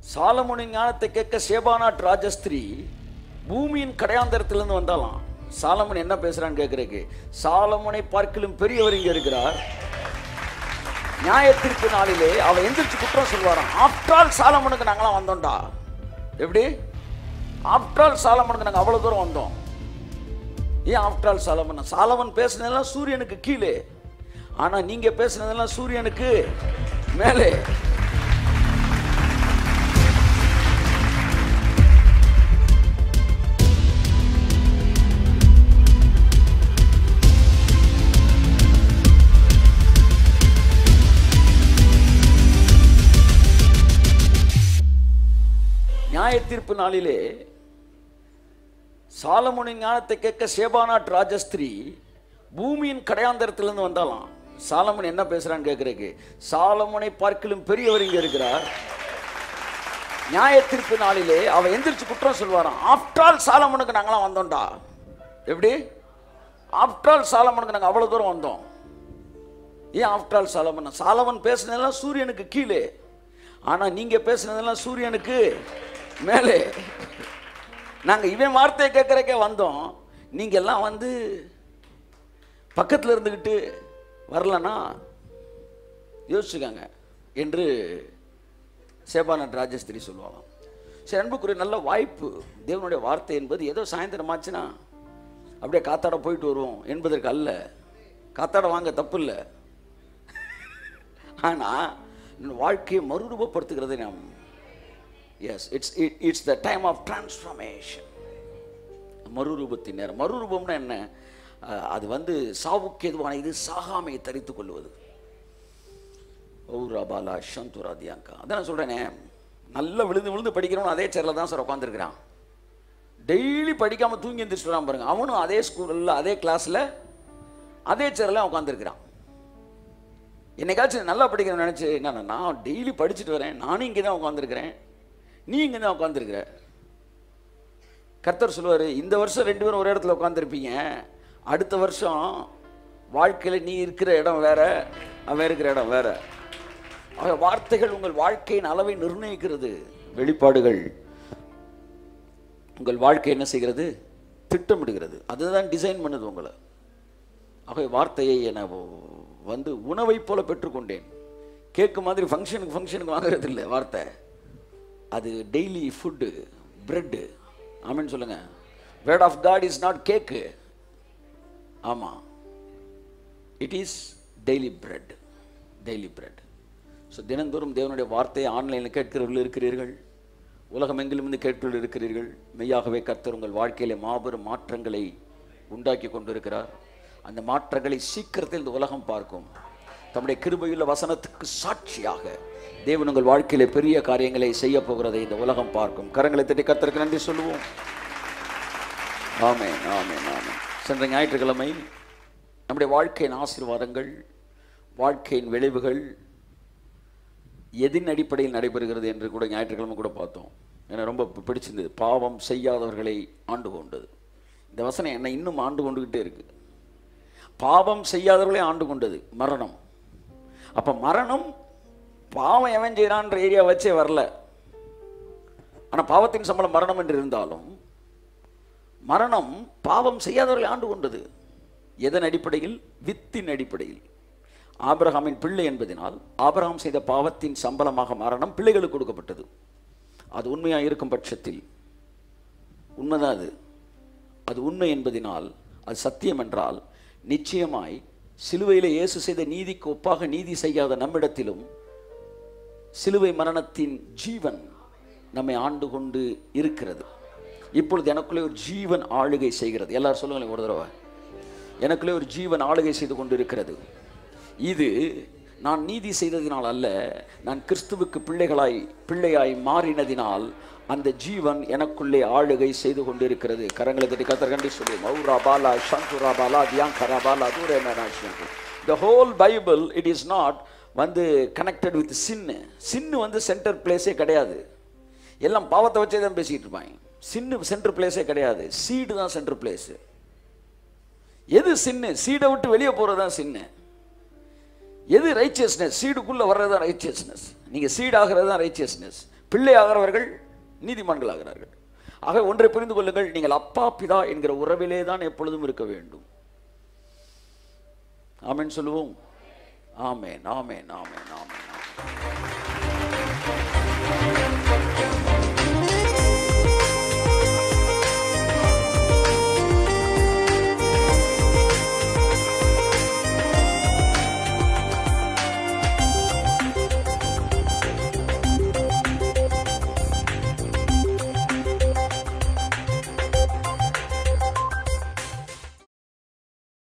சாலமோனின் ஞானத்தை கேட்க சேபானாட் ராஜஸ்திரி பூமியின் கடையாந்தரத்திலிருந்து வந்தாலாம் சாலமன் என்ன பேசுறான்னு கேட்கறதுக்கு சாலமோனை பார்க்கலும் பெரியவர் இங்க இருக்கிறார் நியாயத்திற்கு நாளிலே அவ எந்திரிச்சு குற்றம் சொல்வாராம் ஆஃப்டால் சாலமனுக்கு நாங்களாம் வந்தோம்டா எப்படி ஆஃப்டால் சாலமனுக்கு நாங்கள் அவ்வளோ தூரம் வந்தோம் ஏன் ஆஃப்டால் சாலமன் சாலமன் பேசுனதெல்லாம் சூரியனுக்கு கீழே ஆனால் நீங்கள் பேசுனதெல்லாம் சூரியனுக்கு மேலே நியாயத்தீர்ப்பு நாளிலே சாலமோனின் ஞானத்தை கேட்க சேபானாட் ராஜஸ்திரி பூமியின் கடையாந்தரத்திலிருந்து வந்தாலாம் சாலமன் என்ன பேசுறான்னு கேட்கறதுக்கு சாலமோனை பார்க்கலும் பெரியவர் இங்க இருக்கிறார் நியாயத்தீர்ப்பு நாளிலே அவ எந்திரிச்சு குற்றம் சொல்வாராம் ஆஃப்டால் சாலமனுக்கு நாங்களாம் வந்தோம்டா எப்படி ஆஃப்டால் சாலமனுக்கு நாங்கள் அவ்வளோ தூரம் வந்தோம் ஏன் ஆஃப்டால் சாலமன் சாலமன் பேசுனதெல்லாம் சூரியனுக்கு கீழே ஆனால் நீங்கள் பேசுனதெல்லாம் சூரியனுக்கு மேலே நாங்கள் இவன் வார்த்தையை கேட்குறக்கே வந்தோம் நீங்கள் எல்லாம் வந்து பக்கத்தில் இருந்துக்கிட்டு வரலன்னா யோசிச்சுக்கங்க என்று சேபானட் ராஜஸ்திரி சொல்லுவாங்க சரி அன்புக்குரிய நல்ல வாய்ப்பு தேவனுடைய வார்த்தை என்பது ஏதோ சாயந்தரம் ஆச்சுன்னா அப்படியே காத்தாட போயிட்டு வருவோம் என்பதற்கு அல்ல காத்தாட வாங்க தப்பு இல்லை ஆனால் வாழ்க்கையை மறுரூபப்படுத்துகிறதை நாம் yes it's it's the time of transformation மறுரூபத்தின் நேரம் மறுரூபம்னா என்ன அஹ், அது வந்து சாவுக்கு எதுவான இது சாகாமையை தரித்துக் கொள்வது ஓரா பாலா சந்துரா தியாங்கா அதான் நான் சொல்கிறேனே நல்லா விழுந்து விழுந்து படிக்கிறவன் அதே சேரில் தான் சார் உட்காந்துருக்கிறான் டெய்லி படிக்காமல் தூங்கி எந்திரிச்சுட்டு பாருங்க அவனும் அதே ஸ்கூலில் அதே கிளாஸில் அதே சேரில் உட்காந்துருக்கிறான் என்னைக்காச்சும் நல்லா படிக்கிறேன் நினச்சி என்ன நான் டெய்லி படிச்சுட்டு வரேன் நானும் இங்கே தான் உட்காந்துருக்கிறேன் நீ இங்கே தான் உட்காந்துருக்கிற கர்த்தர் சொல்லுவார் இந்த வருஷம் ரெண்டு பேரும் ஒரு இடத்துல உட்காந்துருப்பீங்க அடுத்த வருஷம் வாழ்க்கையில் நீ இருக்கிற இடம் வேற அவன் இருக்கிற இடம் வேற ஆக வார்த்தைகள் உங்கள் வாழ்க்கையின் அளவை நிர்ணயிக்கிறது வெளிப்பாடுகள் உங்கள் வாழ்க்கை என்ன செய்கிறது திட்டமிடுகிறது அதுதான் டிசைன் பண்ணுது உங்களை ஆகவே வார்த்தையை என வந்து உணவை போல பெற்றுக்கொண்டேன் கேக்கு மாதிரி ஃபங்க்ஷனுக்கு ஃபங்க்ஷனுக்கு வாங்குறது இல்லை வார்த்தை அது டெய்லி ஃபுட்டு பிரெட்டு ஆமென்னு சொல்லுங்க word of God is not cake ஆமாம் it is daily bread daily bread so தினந்தோறும் தேவனுடைய வார்த்தையை ஆன்லைனில் கேட்கிறவர்கள் இருக்கிறீர்கள் உலகம் எங்கிலும் இருந்து கேட்கிறவர்கள் இருக்கிறீர்கள் மெய்யாகவே கர்த்தர் உங்கள் வாழ்க்கையிலே மாபெரும் மாற்றங்களை உண்டாக்கி கொண்டிருக்கிறார் அந்த மாற்றங்களை சீக்கிரத்தில் இந்த உலகம் பார்க்கும் தம்முடைய கிருபையுள்ள வசனத்துக்கு சாட்சியாக தேவன் உங்கள் வாழ்க்கையிலே பெரிய காரியங்களை செய்ய போகிறதை இந்த உலகம் பார்க்கும் கரங்களை தட்டி கர்த்தருக்கு நன்றி சொல்லுவோம் ஆமென் ஆமென் ஆமென் சென்ற ஞாயிற்றுக்கிழமை நம்முடைய வாழ்க்கையின் ஆசீர்வாதங்கள் வாழ்க்கையின் விளைவுகள் எதின் அடிப்படையில் நடைபெறுகிறது என்று கூட ஞாயிற்றுக்கிழமை கூட பார்த்தோம் எனக்கு ரொம்ப பி- பிடிச்சிருந்தது பாவம் செய்யாதவர்களை ஆண்டு கொண்டது இந்த வசனம் என்னை இன்னும் ஆண்டு கொண்டுகிட்டே இருக்கு பாவம் செய்யாதவர்களே ஆண்டு கொண்டது மரணம் அப்ப மரணம் பாவம் எவன் செய்கிறான்ற ஏரியா வச்சே வரல ஆனா பாவத்தின் சம்பளம் மரணம் என்று இருந்தாலும் மரணம் பாவம் செய்யாதவர்களை ஆண்டு கொண்டது எதன் அடிப்படையில் வித்தின் அடிப்படையில் ஆபிரகாமின் பிள்ளை என்பதினால் ஆபிரகாம் செய்த பாவத்தின் சம்பளமாக மரணம் பிள்ளைகளுக்கு கொடுக்கப்பட்டது அது உண்மையாக இருக்கும் பட்சத்தில் உண்மைதான் அது அது உண்மை என்பதினால் அது சத்தியம் என்றால் நிச்சயமாய் சிலுவையில் இயேசு செய்த நீதிக்கு ஒப்பாக நீதி செய்யாத நம்மிடத்திலும் சிலுவை மரணத்தின் ஜீவன் நம்மை ஆண்டு கொண்டு இருக்கிறது இப்பொழுது எனக்குள்ளே ஒரு ஜீவன் ஆளுகை செய்கிறது எல்லாரும் சொல்லுங்களேன் ஒரு தடவை எனக்குள்ளே ஒரு ஜீவன் ஆளுகை செய்து கொண்டு இருக்கிறது இது நான் நீதி செய்ததினால் அல்ல நான் கிறிஸ்துவுக்கு பிள்ளைகளாய் பிள்ளையாய் மாறினதினால் அந்த ஜீவன் எனக்குள்ளே ஆளுகை செய்து கொண்டிருக்கிறது கரங்களை தட்டி கத்தர் கண்டி சொல்லுவோம் ஔரா பாலா சந்துரா பாலா தியாங்கரா பாலா தூரே the whole Bible it is not வந்து கனெக்டட் வித் சின்னு சின்னு வந்து சென்டர் பிளேஸே கிடையாது எல்லாம் பாவத்தை வச்சே தான் பேசிக்கிட்டு இருப்பாங்க சின்னு சென்டர் பிளேஸே கிடையாது சீடு தான் சென்டர் பிளேஸு எது சின்னு சீடை விட்டு வெளியே போகிறது தான் சின்னு எது ரைச்சியஸ்னஸ் சீடுக்குள்ளே வர்றது தான் ரைச்சியஸ்னஸ் நீங்கள் சீடாகிறது தான் ரைச்சியஸ்னஸ் பிள்ளை ஆகிறவர்கள் நீதிமான்கள் ஆகிறார்கள் ஆக ஒன்றை புரிந்து கொள்ளுங்கள் நீங்கள் அப்பா பிதா என்கிற உறவிலே தான் எப்பொழுதும் இருக்க வேண்டும் ஆமென் சொல்லுவோம் ஆமென் ஆமென் ஆமென் ஆமென்